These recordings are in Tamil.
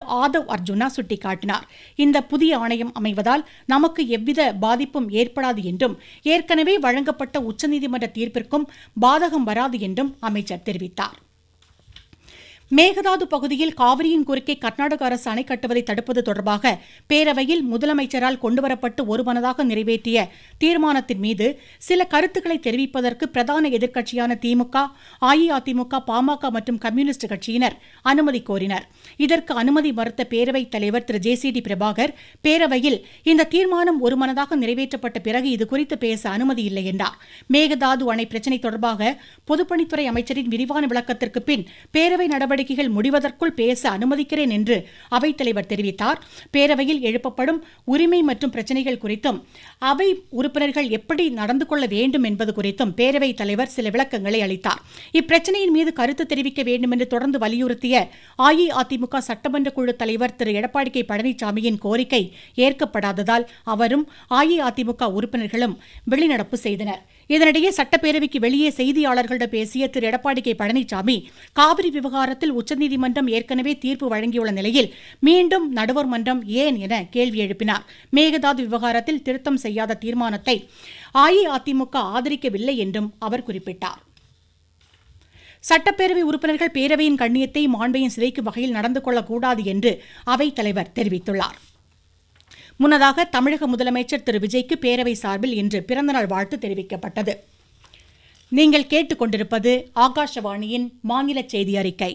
ஆதவ் அர்ஜுனா சுட்டிக்காட்டினார் இந்த புதிய ஆணையம் அமைவதால் நமக்கு எவ்வித பாதிப்பும் ஏற்படாது என்றும் ஏற்கனவே வழங்கப்பட்ட உச்சநீதிமன்ற தீர்ப்பிற்கும் பாதகம் வராது என்றும் அமைச்சர் தெரிவித்தார் மேகதாது பகுதியில் காவிரியின் குறுக்கே கர்நாடக அரசு அணை கட்டுவதை தடுப்பது தொடர்பாக பேரவையில் முதலமைச்சரால் கொண்டுவரப்பட்டு ஒருமனதாக நிறைவேற்றிய தீர்மானத்தின் மீது சில கருத்துக்களை தெரிவிப்பதற்கு பிரதான எதிர்க்கட்சியான திமுக அஇஅதிமுக பாமக மற்றும் கம்யூனிஸ்ட் கட்சியினர் அனுமதி கோரினர் இதற்கு அனுமதி மறுத்த பேரவைத் தலைவர் திரு ஜே சி டி பிரபாகர் பேரவையில் இந்த தீர்மானம் ஒருமனதாக நிறைவேற்றப்பட்ட பிறகு இதுகுறித்து பேச அனுமதி இல்லை என்றார் மேகதாது அணை பிரச்சினை தொடர்பாக பொதுப்பணித்துறை அமைச்சரின் விரிவான விளக்கத்திற்கு பின் பேரவை நடவடிக்கை நடவடிக்கைகள் முடிவதற்குள் பேச அனுமதிக்கிறேன் என்று அவைத்தலைவர் தெரிவித்தார் பேரவையில் எழுப்பப்படும் உரிமை மற்றும் பிரச்சனைகள் குறித்தும் அவை உறுப்பினர்கள் எப்படி நடந்து கொள்ள வேண்டும் என்பது குறித்தும் பேரவைத் தலைவர் சில விளக்கங்களை அளித்தார் இப்பிரச்சனையின் மீது கருத்து தெரிவிக்க வேண்டும் என்று தொடர்ந்து வலியுறுத்திய அஇஅதிமுக சட்டமன்ற குழு தலைவர் திரு எடப்பாடி கே பழனிசாமியின் கோரிக்கை ஏற்கப்படாததால் அவரும் அஇஅதிமுக உறுப்பினர்களும் வெளிநடப்பு செய்தனர் இதனிடையே சட்டப்பேரவைக்கு வெளியே செய்தியாளர்களிடம் பேசிய திரு எடப்பாடி கே பழனிசாமி காவிரி விவகாரத்தில் உச்சநீதிமன்றம் ஏற்கனவே தீர்ப்பு வழங்கியுள்ள நிலையில் மீண்டும் நடுவர் மன்றம் ஏன் என கேள்வி எழுப்பினார் மேகதாது விவகாரத்தில் திருத்தம் செய்யாத தீர்மானத்தை அஇஅதிமுக ஆதரிக்கவில்லை என்றும் அவர் குறிப்பிட்டார் சட்டப்பேரவை உறுப்பினர்கள் பேரவையின் கண்ணியத்தை மாண்பையின் சிதைக்கும் வகையில் நடந்து கொள்ளக்கூடாது என்று அவைத் தலைவர் தெரிவித்துள்ளார் முன்னதாக தமிழக முதலமைச்சர் திரு விஜய்க்கு பேரவை சார்பில் இன்று பிறந்தநாள் வாழ்த்து தெரிவிக்கப்பட்டது நீங்கள் கேட்டுக்கொண்டிருப்பது ஆகாஷவாணியின் மாநில செய்தி அறிக்கை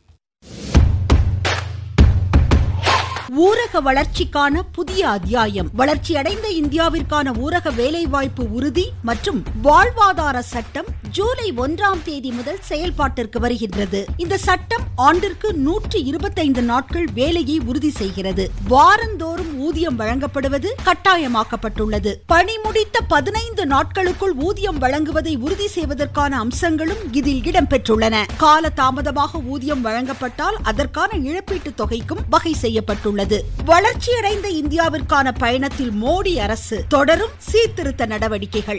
ஊரக வளர்ச்சிக்கான புதிய அத்தியாயம் வளர்ச்சியடைந்த இந்தியாவிற்கான ஊரக வேலைவாய்ப்பு உறுதி மற்றும் வாழ்வாதார சட்டம் ஜூலை ஒன்றாம் தேதி முதல் செயல்பாட்டிற்கு வருகின்றது இந்த சட்டம் ஆண்டிற்கு நூற்றி இருபத்தைந்து நாட்கள் வேலையை உறுதி செய்கிறது வாரந்தோறும் ஊதியம் வழங்கப்படுவது கட்டாயமாக்கப்பட்டுள்ளது பணி முடித்த பதினைந்து நாட்களுக்குள் ஊதியம் வழங்குவதை உறுதி செய்வதற்கான அம்சங்களும் இதில் இடம்பெற்றுள்ளன கால தாமதமாக ஊதியம் வழங்கப்பட்டால் அதற்கான இழப்பீட்டு தொகைக்கும் வகை செய்யப்பட்டுள்ளது உள்ளது வளர்ச்சியடைந்த இந்தியாவிற்கான பயணத்தில் மோடி அரசு தொடரும் சீர்திருத்த நடவடிக்கைகள்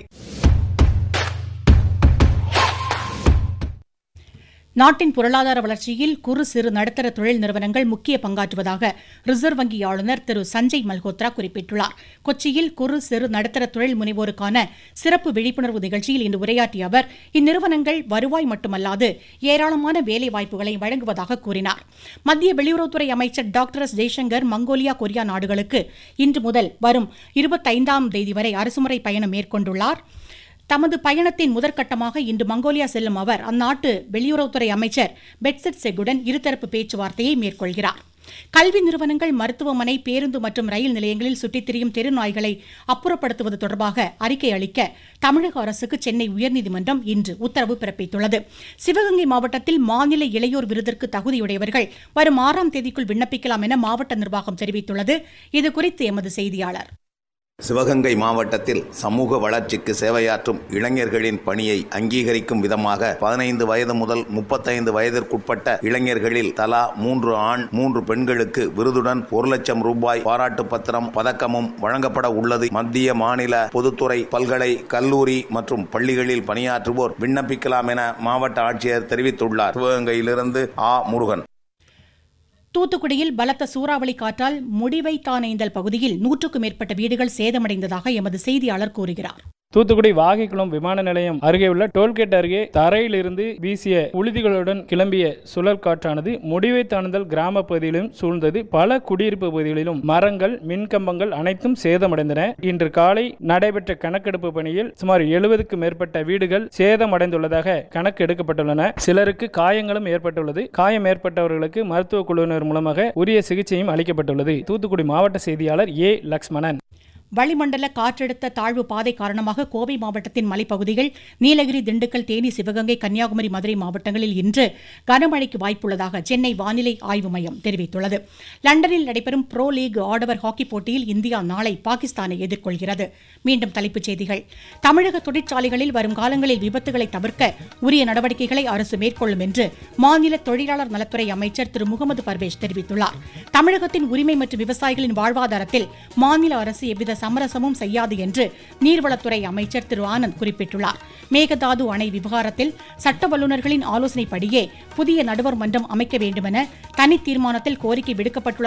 நாட்டின் பொருளாதார வளர்ச்சியில் குறு சிறு நடுத்தர தொழில் நிறுவனங்கள் முக்கிய பங்காற்றுவதாக ரிசர்வ் வங்கி ஆளுநர் திரு சஞ்சய் மல்ஹோத்ரா குறிப்பிட்டுள்ளார் கொச்சியில் குறு சிறு நடுத்தர தொழில் முனைவோருக்கான சிறப்பு விழிப்புணர்வு நிகழ்ச்சியில் இன்று உரையாற்றிய அவர் இந்நிறுவனங்கள் வருவாய் மட்டுமல்லாது ஏராளமான வேலை வாய்ப்புகளை வழங்குவதாக கூறினார் மத்திய வெளியுறவுத்துறை அமைச்சர் doctor S Jaishankar Mongolia Korea நாடுகளுக்கு இன்று முதல் வரும் இருபத்தைந்தாம் தேதி வரை அரசுமுறை பயணம் மேற்கொண்டுள்ளார் தமது பயணத்தின் முதற்கட்டமாக இன்று மங்கோலியா செல்லும் அவர் அந்நாட்டு வெளியுறவுத்துறை அமைச்சர் பெட்செட் செகுடன் இருதரப்பு பேச்சுவார்த்தையை மேற்கொள்கிறார் கல்வி நிறுவனங்கள் மருத்துவமனை பேருந்து மற்றும் ரயில் நிலையங்களில் சுற்றித் திரியும் தெருநாய்களை அப்புறப்படுத்துவது தொடர்பாக அறிக்கை அளிக்க தமிழக அரசுக்கு சென்னை உயர்நீதிமன்றம் இன்று உத்தரவு பிறப்பித்துள்ளது சிவகங்கை மாவட்டத்தில் மாநில இளையோர் விருதிற்கு தகுதியுடையவர்கள் வரும் ஆறாம் தேதிக்குள் விண்ணப்பிக்கலாம் என மாவட்ட நிர்வாகம் தெரிவித்துள்ளது இதுகுறித்து எமது செய்தியாளர் சிவகங்கை மாவட்டத்தில் சமூக வளர்ச்சிக்கு சேவையாற்றும் இளைஞர்களின் பணியை அங்கீகரிக்கும் விதமாக பதினைந்து வயது முதல் முப்பத்தைந்து வயதிற்குட்பட்ட இளைஞர்களில் தலா மூன்று ஆண் மூன்று பெண்களுக்கு விருதுடன் ஒரு லட்சம் ரூபாய் பாராட்டு பத்திரம் பதக்கமும் வழங்கப்பட உள்ளது மத்திய மாநில பொதுத்துறை பல்கலை கல்லூரி மற்றும் பள்ளிகளில் பணியாற்றுவோர் விண்ணப்பிக்கலாம் என மாவட்ட ஆட்சியர் தெரிவித்துள்ளார் சிவகங்கையிலிருந்து ஆ முருகன் தூத்துக்குடியில் பலத்த சூறாவளி காற்றால் முடிவைத்தானேந்தல் பகுதியில் நூற்றுக்கும் மேற்பட்ட வீடுகள் சேதமடைந்ததாக எமது செய்தியாளர் கூறுகிறார் தூத்துக்குடி வாகைக்குளம் விமான நிலையம் அருகே உள்ள டோல்கேட் அருகே தரையிலிருந்து வீசிய உழுதிகளுடன் கிளம்பிய சுழல் காற்றானது முடிவை தாண்டுதல் கிராம பகுதியிலும் சூழ்ந்தது பல குடியிருப்பு பகுதிகளிலும் மரங்கள் மின்கம்பங்கள் அனைத்தும் சேதமடைந்தன இன்று காலை நடைபெற்ற கணக்கெடுப்பு பணியில் சுமார் எழுபதுக்கும் மேற்பட்ட வீடுகள் சேதமடைந்துள்ளதாக கணக்கு எடுக்கப்பட்டுள்ளன சிலருக்கு காயங்களும் ஏற்பட்டுள்ளது காயம் ஏற்பட்டவர்களுக்கு மருத்துவ குழுவினர் மூலமாக உரிய சிகிச்சையும் அளிக்கப்பட்டுள்ளது தூத்துக்குடி மாவட்ட செய்தியாளர் ஏ லக்ஷ்மணன் வளிமண்டல காற்றழுத்த தாழ்வு பாதை காரணமாக கோவை மாவட்டத்தின் மலைப்பகுதிகள் நீலகிரி திண்டுக்கல் தேனி சிவகங்கை கன்னியாகுமரி மதுரை மாவட்டங்களில் இன்று கனமழைக்கு வாய்ப்புள்ளதாக சென்னை வானிலை ஆய்வு மையம் தெரிவித்துள்ளது லண்டனில் நடைபெறும் ப்ரோ லீக் ஆடவர் ஹாக்கி போட்டியில் இந்தியா நாளை பாகிஸ்தானை எதிர்கொள்கிறது மீண்டும் தலைப்புச் செய்திகள் தமிழக தொழிற்சாலைகளில் வரும் காலங்களில் விபத்துகளை தவிர்க்க உரிய நடவடிக்கைகளை அரசு மேற்கொள்ளும் என்று மாநில தொழிலாளர் நலத்துறை அமைச்சர் திரு முகமது பர்வேஷ் தெரிவித்துள்ளார் தமிழகத்தின் உரிமை மற்றும் விவசாயிகளின் வாழ்வாதாரத்தில் மாநில அரசு எவ்வித சமரசமும் செய்யாது என்று நீர்வளத்துறை அமைச்சர் திரு ஆனந்த் குறிப்பிட்டுள்ளார் மேகதாது அணை விவகாரத்தில் சட்ட வல்லுநர்களின் ஆலோசனைப்படியே புதிய நடுவர் மன்றம் அமைக்க வேண்டுமென தனி தீர்மானத்தில் கோரிக்கை விடுக்கப்பட்டுள்ள